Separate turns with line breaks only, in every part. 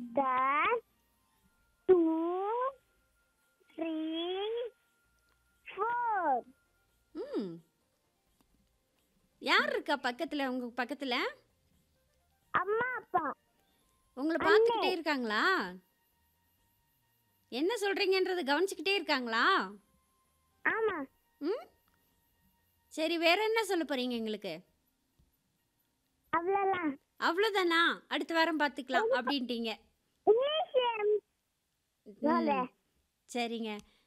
One, two, three, four.
ம் யார் இருக்கா பக்கத்தில் உங்கள் பக்கத்தில்
அம்மா அப்பா
உங்களை பார்த்துக்கிட்டே இருக்காங்களா என்ன சொல்கிறீங்கன்றதை கவனிச்சுக்கிட்டே இருக்காங்களா
ஆமா
ம் சரி வேற என்ன சொல்ல போகிறீங்க எங்களுக்கு
அவ்வளோதான்
அவ்வளோதானா அடுத்த வாரம் பார்த்துக்கலாம் அப்படின்ட்டீங்க
இங்கிலீஷ் சொல்லு.
ம், சரிங்க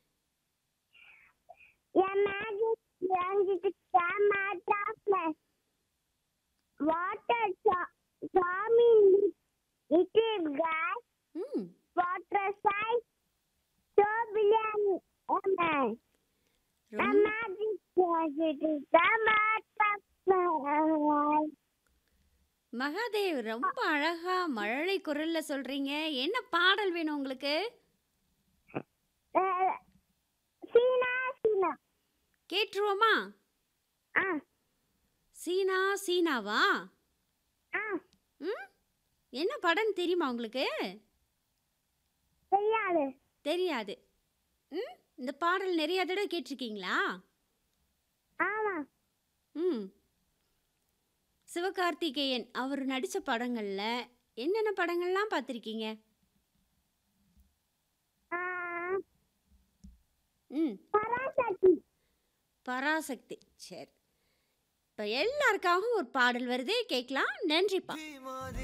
என் மேஜிக் வாங்கிட்டு கேமரா சாக்லேட் வாட்டர் சாமி லிட்டில் காய்
ம்
water size two billion ML
ரொம்ப
மேஜிக் வாங்கிட்டு கேமரா சாக்லேட்
மகாதேவ் ரொம்ப அழகா மழலை குரல்ல சொல்றீங்க என்ன பாடல் வேணும் உங்களுக்கு
சீனா சீனா
கேட்டுருவோமா
ஆ
சீனா சீனாவா
ஆ
ம் என்ன படம் தெரியுமா உங்களுக்கு
தெரியாது
தெரியாது ம் இந்த பாடல் நிறைய தடவை கேட்டிருக்கீங்களா
ஆமா
ம் சிவகார்த்திகேயன் அவர் நடித்த படங்களில் என்னென்ன படங்கள்லாம் பார்த்துருக்கீங்க
ஆ,
ம்
பராசக்தி
பராசக்தி சரி இப்போ எல்லாருக்காகவும் ஒரு பாடல் வருதே கேட்கலாம் நன்றிப்பா
மோதி